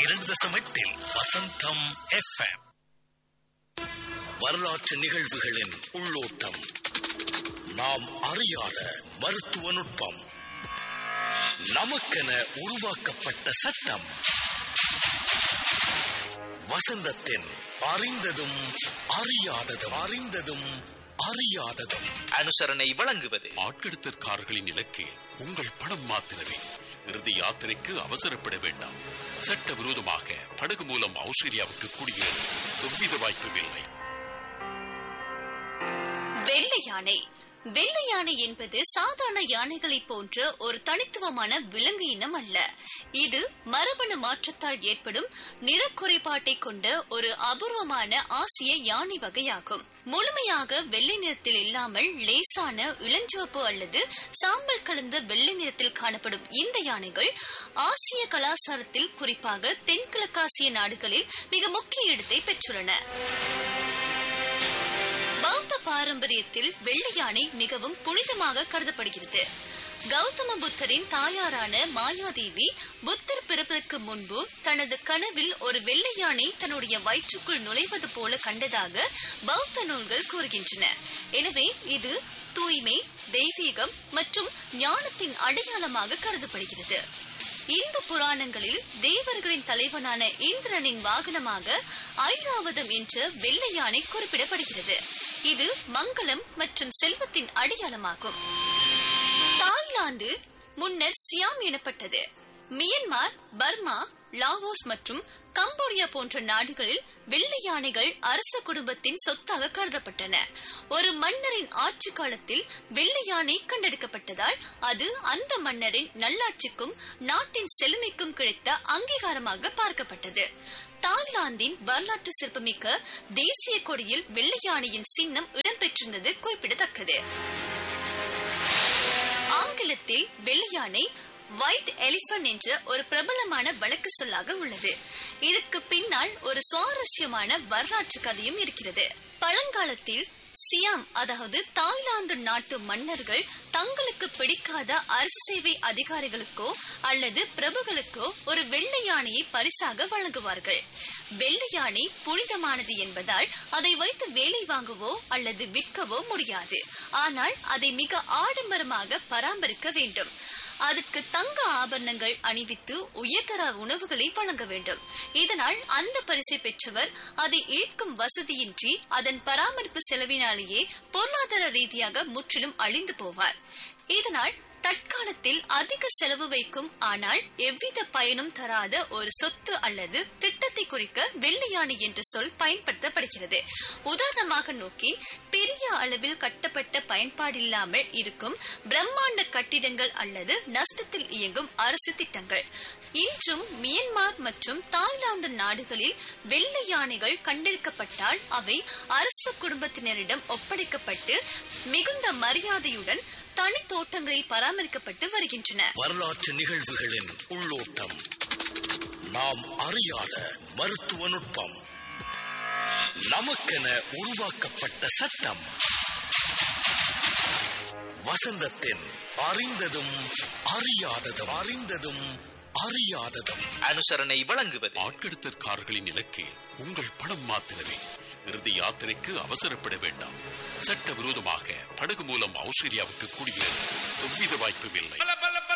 இரண்டு தசம் எட்டில் வசந்தம் எஃப்எம் வரலாற்று நிகழ்வுகளின் உள்ளோட்டம் நாம் அறியாத மருத்துவ நுட்பம் நமக்கென உருவாக்கப்பட்ட சட்டம் வசந்தத்தின் அறிந்ததும் அறியாததும் அறிந்ததும் அறியாததும் அனுசரணை வழங்குவது ஆட்கடத்தற்காரர்களின் இலக்கு உங்கள் பணம் மாத்திரமே இறுதி யாத்திரைக்கு அவசரப்பட வேண்டாம் சட்டவிரோதமாக படகு மூலம் ஆஸ்திரேலியாவுக்கு குடியேற எவ்வித வாய்ப்பும் இல்லை வெள்ளை யானை வெள்ளை யானை என்பது சாதாரண யானைகளைப் போன்ற ஒரு தனித்துவமான விலங்கு இனம் அல்ல இது மரபணு மாற்றத்தால் ஏற்படும் நிறக்குறைபாட்டை கொண்ட ஒரு அபூர்வமான ஆசிய யானை வகையாகும் முழுமையாக வெள்ளை நிறத்தில் இல்லாமல் லேசான இளஞ்சிவப்பு அல்லது சாம்பல் கலந்த வெள்ளை நிறத்தில் காணப்படும் இந்த யானைகள் ஆசிய கலாச்சாரத்தில் குறிப்பாக தென்கிழக்காசிய நாடுகளில் மிக முக்கிய இடத்தை பெற்றுள்ளன பௌத்த பாரம்பரியத்தில் வெள்ளை யானை மிகவும் புனிதமாக கருதப்படுகிறது கௌதம புத்தரின் தாயாரான மாயாதேவி புத்தர் பிறப்பதற்கு முன்பு தனது கனவில் ஒரு வெள்ளை யானை தன்னுடைய வயிற்றுக்குள் நுழைவது போல கண்டதாக பௌத்த நூல்கள் கூறுகின்றன எனவே இது தூய்மை தெய்வீகம் மற்றும் ஞானத்தின் அடையாளமாக கருதப்படுகிறது இந்து புராணங்களில் தேவர்களின் தலைவனான இந்திரனின் வாகனமாக ஐராவதம் என்ற வெள்ளை யானை குறிப்பிடப்படுகிறது இது மங்களம் மற்றும் செல்வத்தின் அடையாளமாகும் தாய்லாந்து முன்னர் சியாம் எனப்பட்டது மியன்மார் பர்மா லாவோஸ் மற்றும் கம்போடியா போன்ற நாடுகளில் வெள்ளை யானைகள் அரச குடும்பத்தின் சொத்தாக கருதப்பட்டன ஒரு மன்னரின் ஆட்சி காலத்தில் வெள்ளை யானை கண்டெடுக்கப்பட்டதால் அது அந்த மன்னரின் நல்லாட்சிக்கும் நாட்டின் செழுமைக்கும் கிடைத்த அங்கீகாரமாக பார்க்கப்பட்டது தாய்லாந்தின் வரலாற்று சிறப்புமிக்க தேசிய கொடியில் வெள்ளை யானையின் சின்னம் இடம்பெற்றிருந்தது குறிப்பிடத்தக்கது ஆங்கிலத்தில் வெள்ளை யானை ஒயிட் எலிபன் என்ற ஒரு பிரபலமான வழக்கு சொல்லாக உள்ளது இதற்கு பின்னால் ஒரு சுவாரஸ்யமான வரலாற்று கதையும் இருக்கிறது பழங்காலத்தில் சியாம் அதாவது தாய்லாந்து நாட்டு மன்னர்கள் தங்களுக்கு பிடிக்காத அரசு சேவை அதிகாரிகளுக்கோ அல்லது பிரபுகளுக்கோ ஒரு வெள்ளை யானையை பரிசாக வழங்குவார்கள் வெள்ளை யானை புனிதமானது என்பதால் அதை வைத்து வேலை வாங்கவோ அல்லது விற்கவோ முடியாது ஆனால் அதை மிக ஆடம்பரமாக பராமரிக்க வேண்டும் அதற்கு தங்க ஆபரணங்கள் அணிவித்து உயர்தர உணவுகளை வழங்க வேண்டும் இதனால் அந்த பரிசை பெற்றவர் அதை ஏற்கும் வசதியின்றி அதன் பராமரிப்பு செலவினாலேயே பொருளாதார ரீதியாக முற்றிலும் அழிந்து போவார் இதனால் தற்காலத்தில் அதிக செலவு வைக்கும் ஆனால் எவ்வித பயனும் தராத ஒரு சொத்து அல்லது திட்டத்தை குறிக்க வெள்ளை யானை என்ற சொல் பயன்படுத்தப்படுகிறது உதாரணமாக நோக்கி பெரிய அளவில் கட்டப்பட்ட பயன்பாடில்லாமல் இருக்கும் பிரம்மாண்ட கட்டிடங்கள் அல்லது நஷ்டத்தில் இயங்கும் அரசு திட்டங்கள் இன்றும் மியன்மார் மற்றும் தாய்லாந்து நாடுகளில் வெள்ளை யானைகள் கண்டெடுக்கப்பட்டால் அவை அரச குடும்பத்தினரிடம் ஒப்படைக்கப்பட்டு மிகுந்த மரியாதையுடன் தனி தோட்டங்களில் பராமரிக்கப்பட்டு வருகின்றன வரலாற்று நிகழ்வுகளின் உள்ளோட்டம் நாம் அறியாத மருத்துவ நுட்பம் நமக்கென உருவாக்கப்பட்ட சட்டம் வசந்தத்தின் அறிந்ததும் அறியாததும் அறிந்ததும் அறியாததும் அனுசரணை வழங்குவது ஆட்கடத்தற்காரர்களின் இலக்கு உங்கள் பணம் மாத்திரமே இறுதி யாத்திரைக்கு அவசரப்பட வேண்டாம் சட்டவிரோதமாக படகு மூலம் ஆஸ்திரேலியாவுக்கு குடியேற எவ்வித வாய்ப்பும் இல்லை பல பல